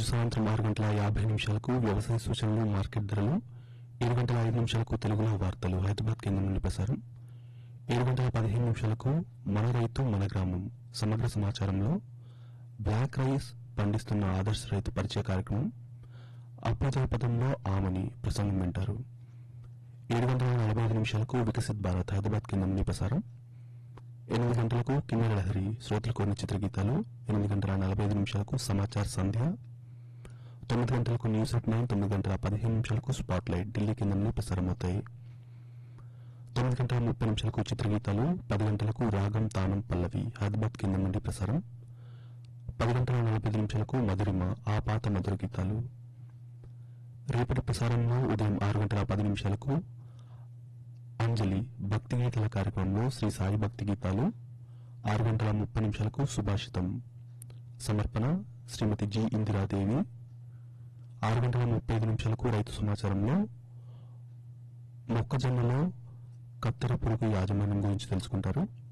సాయంత్రం ఆరు గంటల యాభై నిమిషాలకు వ్యవసాయ సూచనలు మార్కెట్ ధరలు ఏడు గంటల ఐదు నిమిషాలకు తెలుగులో వార్తలు హైదరాబాద్ కేంద్రం నుండి ప్రసారం ఏడు గంటల పదిహేను నిమిషాలకు మన రైతు మన గ్రామం సమగ్ర సమాచారంలో బ్లాక్ రైస్ పండిస్తున్న ఆదర్శ రైతు పరిచయ కార్యక్రమం అప్రజాపదంలో ఆమని ప్రసంగం వింటారు ఏడు గంటల నలభై ఐదు నిమిషాలకు వికసిత్ భారత్ హైదరాబాద్ కేంద్రం నుండి ప్రసారం ఎనిమిది గంటలకు కిన్నెర లహరి శ్రోతలు కోరిన చిత్రగీతాలు ఎనిమిది గంటల నలభై ఐదు నిమిషాలకు సమాచార సంధ్య తొమ్మిది గంటలకు న్యూస్ అట్ నైన్ తొమ్మిది గంటల పదిహేను నిమిషాలకు స్పాట్ లైట్ ఢిల్లీ కేంద్రం నుండి ప్రసారమవుతాయి తొమ్మిది గంటల ముప్పై నిమిషాలకు చిత్రగీతాలు పది గంటలకు రాగం తానం పల్లవి హైదరాబాద్ కేంద్రం నుండి ప్రసారం పది గంటల నలభై ఐదు నిమిషాలకు మధురిమ ఆ పాత మధుర గీతాలు రేపటి ప్రసారంలో ఉదయం ఆరు గంటల పది నిమిషాలకు అంజలి భక్తి గీతాల కార్యక్రమంలో శ్రీ సాయి భక్తి గీతాలు ఆరు గంటల ముప్పై నిమిషాలకు సుభాషితం సమర్పణ శ్రీమతి జి ఇందిరాదేవి ఆరు గంటల ముప్పై ఐదు నిమిషాలకు రైతు సమాచారంలో మొక్కజొన్నలో కత్తెర పురుగు యాజమాన్యం గురించి తెలుసుకుంటారు